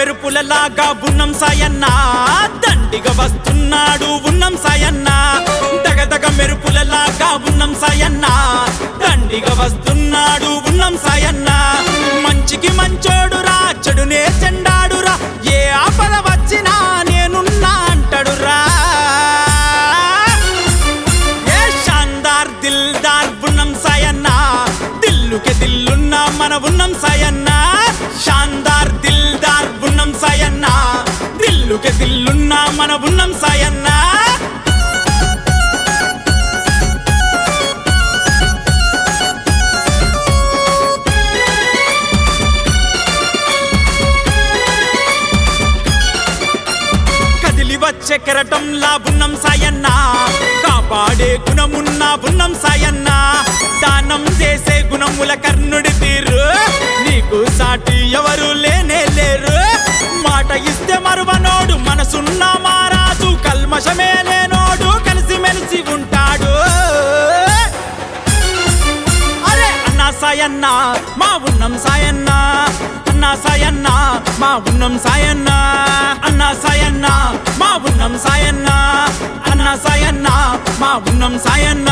మెరుపులలాగా ఉన్నం సాయన్న దండిగా వస్తున్నాడు ఉన్నం సాయన్న దగదగ మెరుపులలాగా ఉన్నం సాయన్న దండిగా వస్తున్నాడు ఉన్నం సాయన్న మంచికి మంచోడురా చెడునే చెండాడురా ఏ ఆపద వచ్చినా నేనున్నా అంటాడురా ఏ షాందార్ దిల్దార్ ఉన్నం సాయన్న దిల్లుకే దిల్లున్న మన ఉన్నం సాయన్న షాందార్ దిల్దార్ ఉన్నం సాయన్న దిల్లుకే దిల్లున్న మన ఉన్నం సాయన్న కదిలి వచ్చే కెరటంలా ఉన్నం సాయన్న కాపాడే గుణమున్న ఉన్నం సాయన్న దానం చేసే గుణముల కర్ణుడి తీరు నీకు సాటి ఎవరు లేనే లేరు మాట ఇస్తే మరువనోడు మనసున్న మారాజు కల్మషమే లేనోడు కలిసి మెలిసి ఉంటాడు అరే అన్నా సాయన్న మా ఉన్నం సాయన్న అన్నా సాయన్న మా ఉన్నం సాయన్న అన్నా సాయన్న మా ఉన్నం సాయన్న అన్నా సాయన్న మా ఉన్నం సాయన్న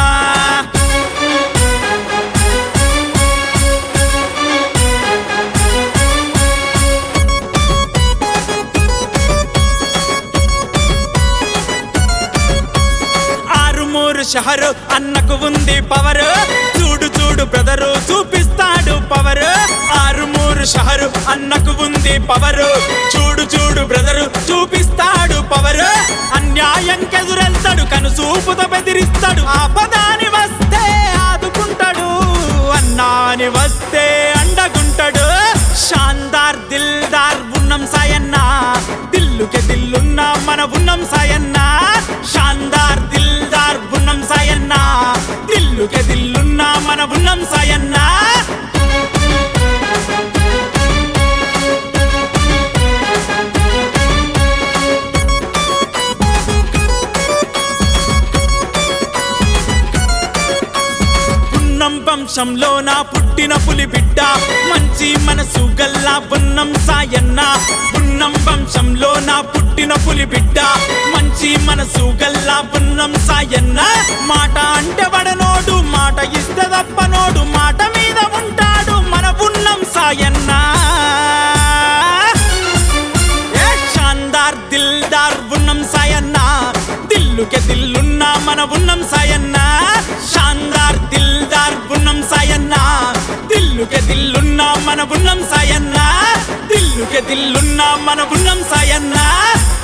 ఆరుమూరు షహరు అన్నకు ఉంది పవర్ చూడు చూడు బ్రదరు చూపిస్తాడు పవర్ ఆరుమూరు షహరు అన్నకు ఉంది పవర్ చూడు చూడు బ్రదరు చూపిస్తాడు పవర్ అన్యాయం కెదురెళ్తాడు కనుసూపుతో బెదిరిస్తాడు ఆపదాని వస్తే ఆదుకుంటాడు అన్నాని వస్తే అండగుంటాడు షాందార్ దిల్దార్ ఉన్నం సాయన్న దిల్లుకే దిల్లున్న మన ఉన్నం సాయన్న షాందార్ దిల్దార్ ఉన్నం సాయన్న దిల్లుకే దిల్లున్న మన ఉన్నం సాయన్న పున్నం వంశంలో నా పుట్టిన పులి బిడ్డ మంచి మనసు గల్లా పున్నం సాయన్న పున్నం వంశంలో నా పుట్టిన పులి బిడ్డ మంచి మనసు గల్లా పున్నం సాయన్న మాట అంటే వడనోడు మాట ఇస్తే తప్పనోడు మాట మీద ఉంటాడు మన పున్నం సాయన్న ఏ షాందార్ దిల్దార్ ఉన్నం సాయన్న దిల్లుకే దిల్లున్న మన ఉన్నం సాయన్న షాందార్ దిల్దార్ ఉన్నం సాయన్న దిల్లుకే దిల్లున్న మన ఉన్నం సాయన్న దిల్లుకే దిల్లున్న మన ఉన్నం సాయన్న